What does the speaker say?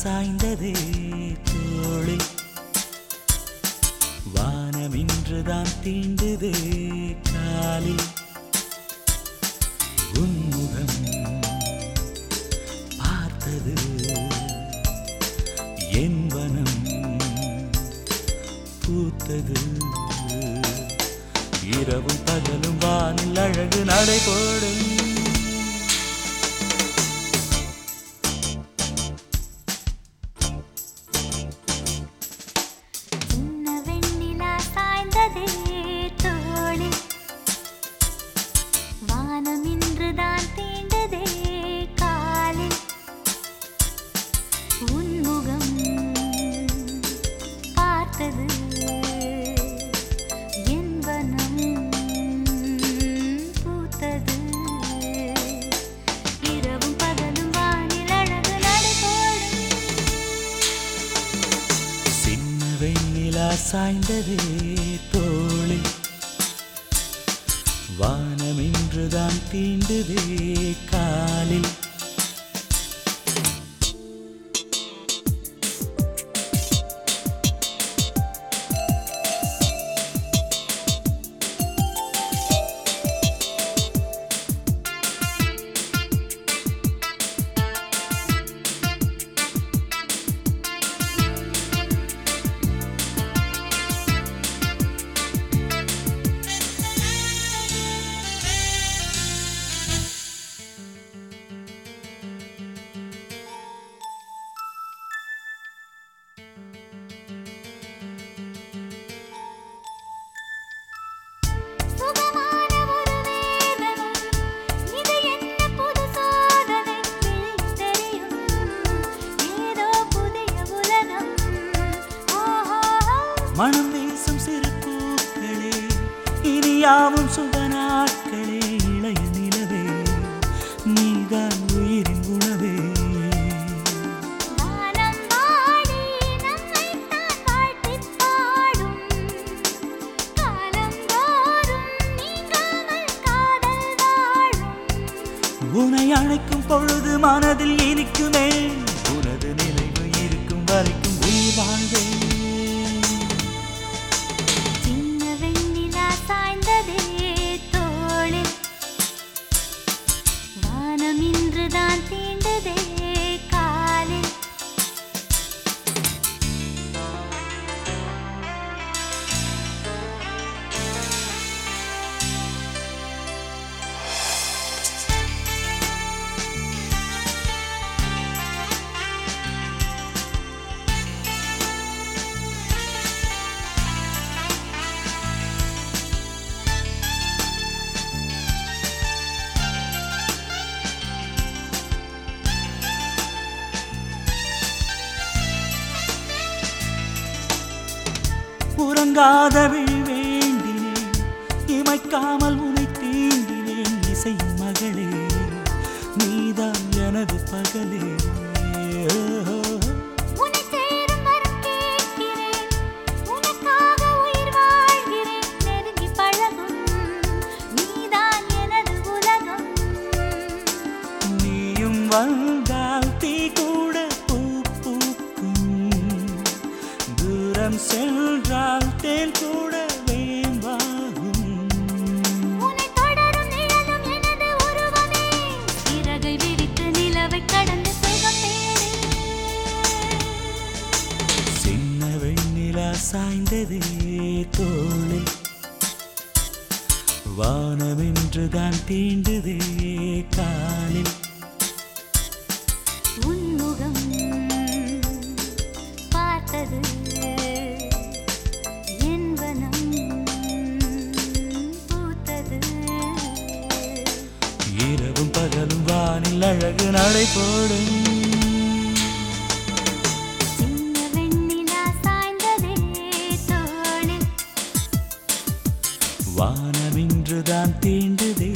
சாய்ந்ததே தோளில் வானம் இன்றுதான் தீண்டுதே காலில் உன்முகம் பார்த்தது என் வனம் பூத்தது இரவும் பகலும் வானில் அழகு நடைபோடும் சின்ன வெண்ணிலா சாய்ந்ததே தோளில் வானம் இன்றுதான் தீண்டதே காலில் உன்முகம் பார்த்தது என் வனம் பூத்தது இரவும் பகலும் வானில் அழகு நடைபோடும் சின்ன வெண்ணிலா சாய்ந்ததே தோளில் வானம் இன்றுதான் தீண்டுதே காலில் சுகமான ஒரு வேதனை இது என்ன புது சோதனை தெரியும் ஏதோ புதிய உலகம் ஓஹோ மனம் வீசும் சிறு பூக்களே இனியாவும் சுப நாட்களே இளைய நிலவே நீதான் உயிரின் உணவே வானம் வாடி நம்மைத்தான் வாழ்த்திப் பாடும் காலந்தோறும் நீங்காமல் காதல் வாழும் உனை அணைக்கும் பொழுது மனதில் இனிக்குமே உனது நினைவு இருக்கும் வரைக்கும் உயிர் வாழ்வே சின்ன வெண்ணிலா சாய்ந்ததே தோளில் வானம் இன்றுதான் தீண்டதே காலில் உறங்காத விழி வேண்டினேன் இமைக்காமல் உனை தீண்டினேன் இசையின் மகளே நீதான் எனது பகலே ஓஹோ. உன்னை சேரும் வரம் கேட்கிறேன் உனக்காக உயிர் வாழ்கிறேன் நெருங்கி பழகும் நீதான் எனது உலகம் நீயும் வந்தால் தீ கூட பூ பூக்கும் தூரம் சென்றால் தேன் கூட வேம்பாகும் உன்னை தொடரும் நிழலும் எனது உருவமே இறகை விரித்து நிலவை கடந்து சுகம் தேடு சின்ன வெண்ணிலா சாய்ந்ததே தோளில் வானமென்றுதான் தீண்டுதே காலில் உன்முகம் பார்த்தது என் வனம் பூத்தது இரவும் பகலும் வானில் அழகு நடை போடும் சின்ன வெண்ணிலா சாய்ந்ததே தோளில் வானமின்றுதான் தீண்டுதே